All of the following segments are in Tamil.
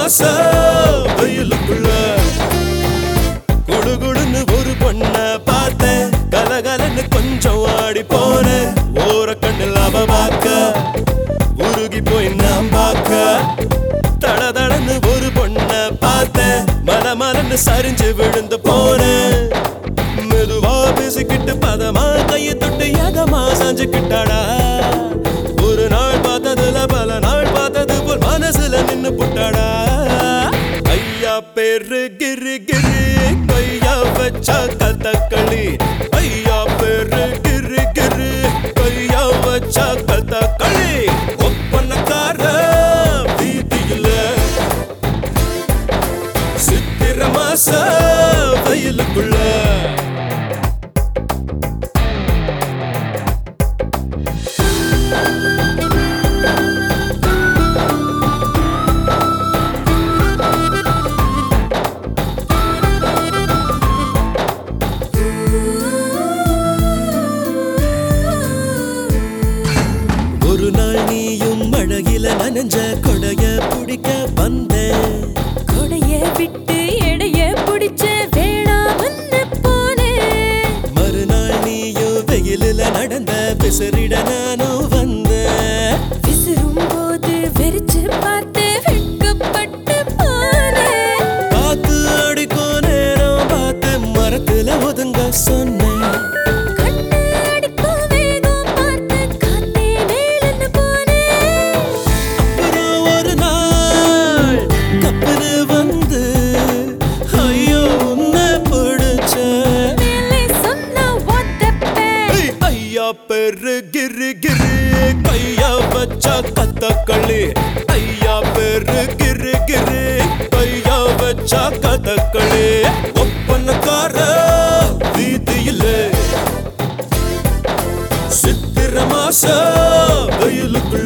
மாசம் வெயிலுக்குள்ள குடுகுடுன்னு ஒரு பொண்ண பார்த்தேன் கலகலன்னு கொஞ்சம் ஆடி போனேன் ஓர கண்ணில் அவ பார்க்க உருகி போய் நான் பார்க்க தடதடன்னு ஒரு பொண்ண பார்த்தேன் மல மலன்னு சரிஞ்சு விழுந்து போனேன் மெதுவா பேசிக்கிட்டு பதமா கையை தொட்டு எதமா சாஞ்சுக்கிட்டாடா ஒரு நாள் பார்த்ததுல பல நாள் பார்த்தது போல் மனசுல நின்னு புட்டாடா ஐயா பேரு கிரு கிரு கையா வச்சா கதக்களி ஐயா பேரு கிரு கிரு கையா வச்சா கதக்களி ஒப்பனக்கார வீதியில சித்திர மாச வெயிலுக்குள்ள ஒரு நாள் நீயும் மழையில நனைஞ்ச கொடைய பிடிக்க வந்தேன் கொடைய விட்டு எடைய புடிச்ச வேணாமன்னு போனேன் மறுநாள் நீயும் வெயிலில் நடந்த விசிறிட நானும் வந்தேன் விசிறும் போது வெறிச்சு பார்த்து வெட்கப்பட்டு போனேன் காத்து அடிக்கும் நேரம் பார்த்து மரத்துல ஒதுங்க சொன்னேன் கண்ணு அடிக்கும் வேகம் பார்த்து காத்தே மேலன்னு போனேன் அப்புறம் ஒரு நாள் கப்பலு வந்து ஐயோ உன்னை பிடிச்சேன் மேலே சொன்னா ஒத்தப்பேன் ஐ, ஐயா பேரு கிரு கிரு கையா வச்சா கத்தக்களி ஐயா பேரு கிரு கிரு கையா வச்சா கதக்களி ஒப்பனக்கார வீதியில சித்திர மாச வெயிலுக்குள்ள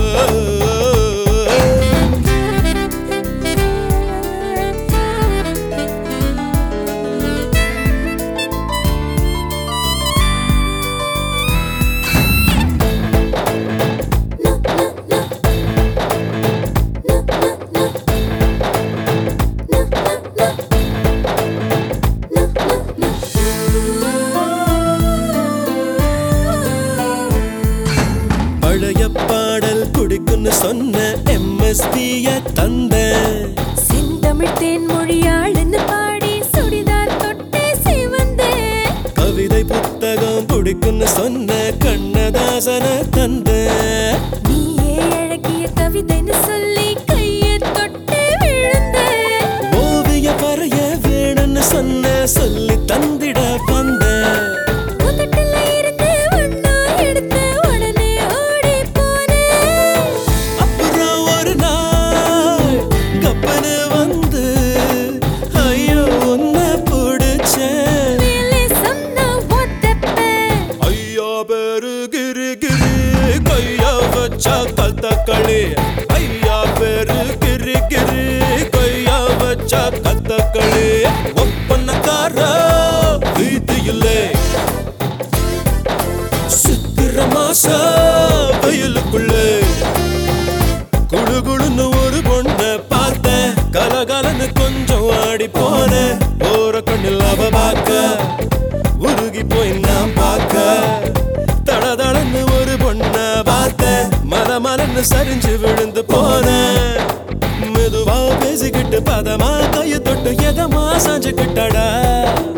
பழைய பாடல் குடிக்குன்னு சொன்ன எம்எஸ்பிய தந்த செந்தமிழ் தேன் மொழியாளுன்னு பாடி சுடிதார் தொட்டே சிவந்தேன் கவிதை புத்தகம் பிடிக்குன்னு சொன்ன கண்ணதாசன தந்த நீயே அழகிய கவிதைன்னு சொல்லி கையை தொட்டு விழுந்தேன் ஓவிய பறைய வேணும்னு சொன்ன சொல்லி தந்திட வந்த உதட்டுல இருந்து ஒண்ணா எடுத்து உடனே ஓடி போனேன் அப்புறம் ஒரு நாள் கப்பனு வந்து ஐயோ உன்னை பிடிச்சேன் மேலே சொன்னா ஒத்தப்பேன் ஐயா பேரு கிரு கிரு கையா வச்சா கத்தக்களி ஐயா பேரு கிரு கிரு கையா வச்சா கத்தக்களி ஒப்பனக்கார வீதியிலே சித்திர மாச வெயிலுக்குள்ளே குடுகுடுன்னு ஒரு பொண்ண பார்த்தேன் கலகலன்னு கொஞ்சம் ஆடி போனேன் ஓர கண்ணில் அவ பார்க்க உருகி போய் நான் பார்க்க தடதடன்னு ஒரு பொண்ண பார்த்தேன் மல மலன்னு சரிஞ்சு விழுந்து போனேன் மெதுவா பேசிக்கிட்டு பதமா கைய தொட்டு எதமா சாஞ்சுக்கிட்டடா